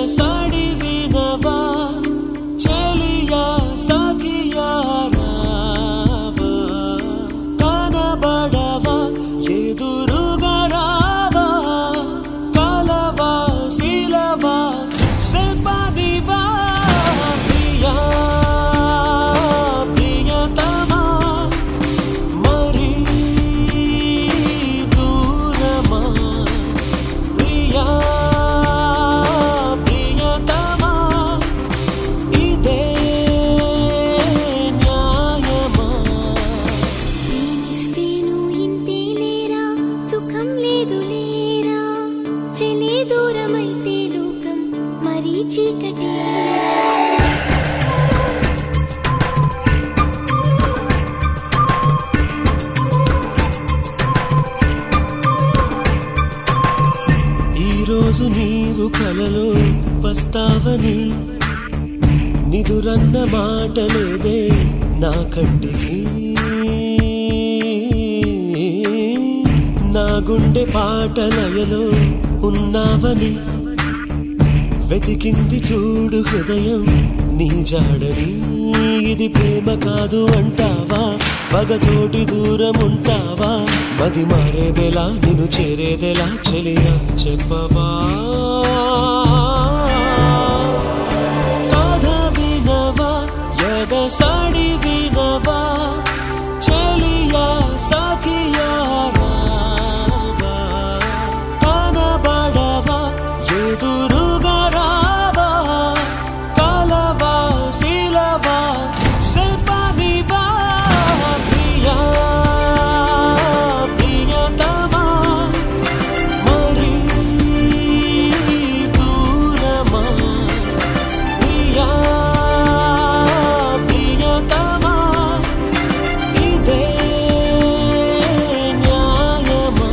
ఎగసాడి వినవా చెలియా సఖియా రావా కనబడవా ఎదురుగా రావా కలవా శిలవా శిల్పనివా ప్రియా ప్రియతమా మరి దూరమా ప్రియా ప్రియతమా ఇదే న్యాయమా ప్రేమిస్తేను ఇంతే లేరా సుఖం లేదు లేరా చెలే దూరమైతే లోకం మరీ చీకటేరా ఈ రోజు నీవు కలలో వస్తావని నిదురన్న మాట లేదే నా కంటికి నా గుండె పాటలయలో ఉన్నావని వెతికింది చూడు హృదయం నీ జాడని ఇది ప్రేమ కాదు అంటావా పగతోటి దూరం ఉంటావా మది మారేదెలా నిన్ను చేరేదెలా చెలియా చెప్పవా కథ వినవా ఎగసాడి వినవా చెలియా సఖియా రావా కనబడవా ఎదురుగా రావా కలవా శిలవా శిల్పనివా ప్రియా ప్రియతమా మరి దూరమా ప్రియా ప్రియతమా ఇదే న్యాయమా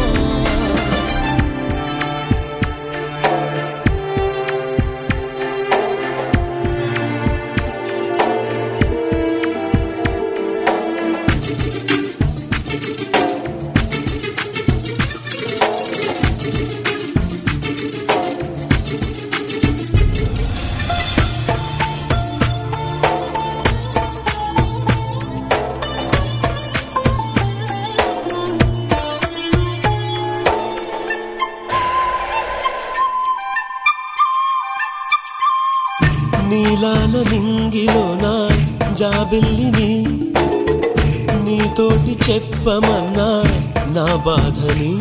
నీలాల నింగిలోన జాబిల్లిని నీతోటి చెప్పమన్నా నా బాధని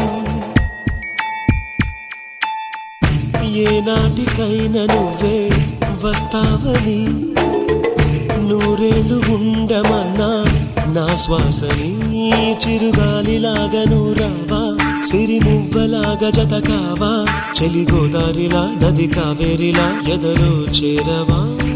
ఏనాటికైనా నువ్వే వస్తావని నూరేళ్ళు ఉండమన్నా నా శ్వాసని చిరుగాలిలాగా నూరావా సిరి మువ్వలాగా జత కావా చెలి గోదారిలా నది కావేరిలా ఎదలో చేరవా